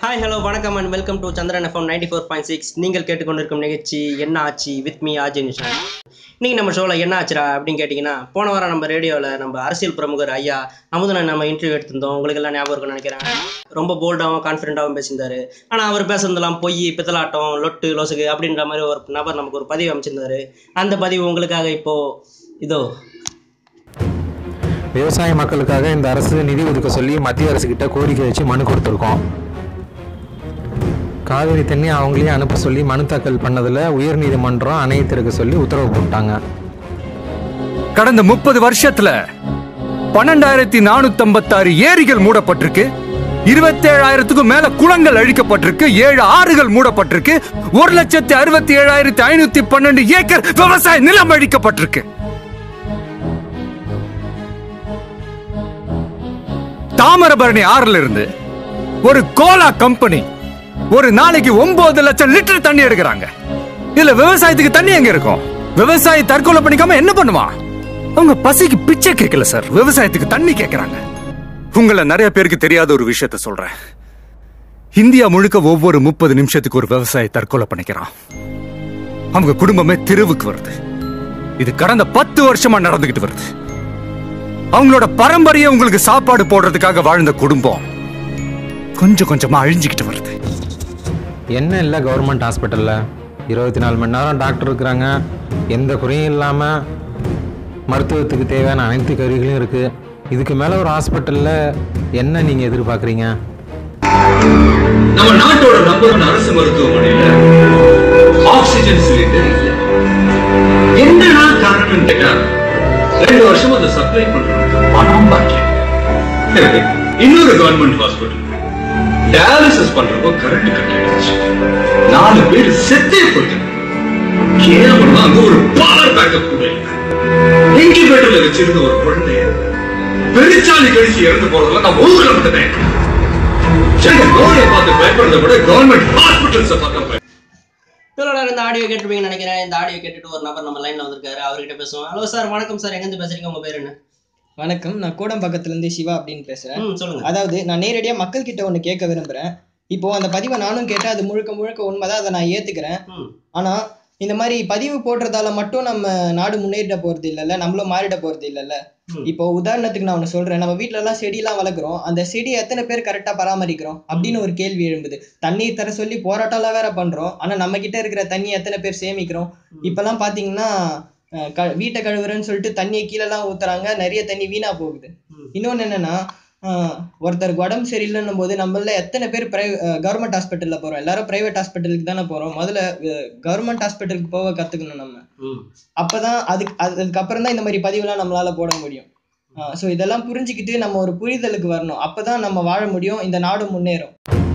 Hi hello வணக்கம் and welcome to Chandran FM ninety four point six நீங்கள் கேட்டுக்கொண்டிருக்கும் நிகழ்ச்சி என்ன ஆச்சு வித் மீ ஆஜி நிஷா இன்னைக்கு நம்ம ஷோவில் என்ன ஆச்சுடா அப்படின்னு கேட்டிங்கன்னா போன வாரம் நம்ம ரேடியோவில் நம்ம அரசியல் பிரமுகர் ஐயா அமுதன் நம்ம இன்டர்வியூ எடுத்திருந்தோம் உங்களுக்கு எல்லாம் ஞாபகம் இருக்கும்னு நினைக்கிறேன் ரொம்ப போல்டாகவும் கான்ஃபிடென்ட்டாகவும் பேசியிருந்தாரு ஆனால் அவர் பேசுனதெல்லாம் பொய் பித்தலாட்டம் லொட்டு லொசுகு அப்படின்ற மாதிரி ஒரு நபர் நமக்கு ஒரு பதிவு அமைச்சிருந்தாரு அந்த பதிவு உங்களுக்காக இப்போது இதோ விவசாய மக்களுக்காக இந்த அரசு நிதி ஒதுக்க சொல்லி மத்திய அரசு கிட்ட கோரிக்கை வச்சு மனு கொடுத்துருக்கோம் காவிரி தண்ணி அவங்களே அனுப்ப சொல்லி மனு தாக்கல் பண்ணதில் உயர்நீதிமன்றம் அணையை திறக்க சொல்லி உத்தரவு போட்டாங்க கடந்த முப்பது வருஷத்துல பன்னெண்டாயிரத்தி நானூத்தி ஐம்பத்தாறு ஏரிகள் மூடப்பட்டிருக்கு இருபத்தேழாயிரத்துக்கும் மேல குளங்கள் அழிக்கப்பட்டிருக்கு ஏழு ஆறுகள் மூடப்பட்டிருக்கு ஒரு லட்சத்தி அறுபத்தி ஏழாயிரத்தி ஐநூத்தி பன்னெண்டு ஏக்கர் விவசாய நிலம் அழிக்கப்பட்டிருக்கு தாமிரபரணி ஆறுல இருந்து ஒரு கோலா கம்பெனி ஒரு நாளைக்கு ஒன்பது லட்சம் லிட்டர் தண்ணி எடுக்கிறாங்க இதுல விவசாயத்துக்கு தண்ணி எங்க இருக்கும் விவசாயி தற்கொலை பண்ணிக்காம என்ன பண்ணுவான் அவங்க பசிக்கு பிச்சை கேட்கல சார் விவசாயத்துக்கு தண்ணி கேட்கறாங்க உங்களை நிறைய பேருக்கு தெரியாத ஒரு விஷயத்த சொல்றேன் இந்தியா முழுக்க ஒவ்வொரு முப்பது நிமிஷத்துக்கு ஒரு விவசாயி தற்கொலை பண்ணிக்கிறான் அவங்க குடும்பமே தெருவுக்கு வருது இது கடந்த பத்து வருஷமா நடந்துகிட்டு வருது அவங்களோட பரம்பரையை உங்களுக்கு சாப்பாடு போடுறதுக்காக வாழ்ந்த குடும்பம் கொஞ்சம் கொஞ்சமா அழிஞ்சுக்கிட்டு வருது என்ன இல்லை கவர்மெண்ட் ஹாஸ்பிட்டலில் இருபத்தி நாலு மணி நேரம் டாக்டர் இருக்கிறாங்க எந்த குறையும் இல்லாமல் மருத்துவத்துக்கு தேவையான அனைத்து கருவிகளும் இருக்குது இதுக்கு மேலே ஒரு ஹாஸ்பிட்டலில் என்ன நீங்கள் எதிர்பார்க்குறீங்க நம்ம நாட்டோட நம்பர் ஒன் அரசு மருத்துவமனையில ஆக்சிஜன் சிலிண்டர் இல்ல என்னடா காரணம் கேட்டா ரெண்டு வருஷம் அதை சப்ளை பண்றோம் பணம் பாக்கி இன்னொரு கவர்மெண்ட் ஹாஸ்பிட்டல் டயாலிசிஸ் பண்றப்போ கரண்ட் கட் ஆயிடுச்சு நாலு பேர் செத்தே போயிட்டாங்க கேவலம் அங்க ஒரு பவர் பேக்கப் கூட இல்லை இன்குபேட்டர்ல வச்சிருந்த ஒரு குழந்தைய பெருச்சாலி கழிச்சு இறந்து போறதுல நான் ஊர்ல வந்துட்டேன் சரி நோயை பார்த்து பயப்படுறதை விட கவர்மெண்ட் ஹாஸ்பிட்டல்ஸை பார்த்தா பயப்பட இவ்வளோ இந்த ஆடியோ கேட்டிருப்பீங்கன்னு நினைக்கிறேன் இந்த ஆடியோ கேட்டுட்டு ஒரு நபர் நம்ம லைனில் வந்திருக்காரு அவர்கிட்ட பேசுவோம் ஹலோ சார் வணக்கம் சார் எங்கேருந்து பேசுறீங்க உங்கள் பேர் என்ன வணக்கம் நான் கூடம்பக்கத்துல இருந்து சிவா அப்படின்னு பேசுறேன் ம் சொல்லுங்க அதாவது நான் நேரடியா மக்கள் கிட்ட ஒண்ணு கேட்க விரும்புறேன் இப்போ அந்த பதிவை நானும் கேட்டேன் அது முழுக்க முழுக்க உண்மைதான் அதை நான் ஏத்துக்கிறேன் ம் ஆனா இந்த மாதிரி பதிவு போடுறதால மட்டும் நம்ம நாடு முன்னேறிட போறது இல்லைல்ல நம்மளும் மாறிட போறது இல்லைல்ல ம். இப்போ உதாரணத்துக்கு நான் ஒண்ணு சொல்றேன் நம்ம வீட்ல எல்லாம் செடியெல்லாம் வளர்க்குறோம் அந்த செடியை எத்தனை பேர் கரெக்டா பராமரிக்கிறோம் அப்படின்னு ஒரு கேள்வி எழும்புது தண்ணீர் தர சொல்லி போராட்டம்லாம் வேற பண்றோம் ஆனா நம்ம கிட்ட இருக்கிற தண்ணி எத்தனை பேர் சேமிக்கிறோம் இப்பெல்லாம் பாத்தீங்கன்னா அஹ், க வீட்டை கழுவுறேன்னு சொல்லிட்டு தண்ணியை கீழெல்லாம் ஊத்துறாங்க நிறைய தண்ணி வீணா போகுது ம். இன்னொன்னு என்னன்னா ஆஹ் ஒருத்தருக்கு உடம்பு சரியில்லைன்னும் போது நம்மள எத்தனை பேர் பிரைவே கவர்மெண்ட் ஹாஸ்பிட்டல்ல போறோம் எல்லாரும் பிரைவேட் ஹாஸ்பிட்டலுக்கு தானே போறோம் முதல்ல கவர்மெண்ட் ஹாஸ்பிட்டலுக்கு போக கத்துக்கணும் நம்ம ம் அப்பதான் அதுக்கு அதுக்கப்புறம் தான் இந்த மாதிரி பதிவுலாம் நம்மளால போட முடியும் ஸோ இதெல்லாம் புரிஞ்சுக்கிட்டு நம்ம ஒரு புரிதலுக்கு வரணும் அப்பதான் நம்ம வாழ முடியும் இந்த நாடு முன்னேறும்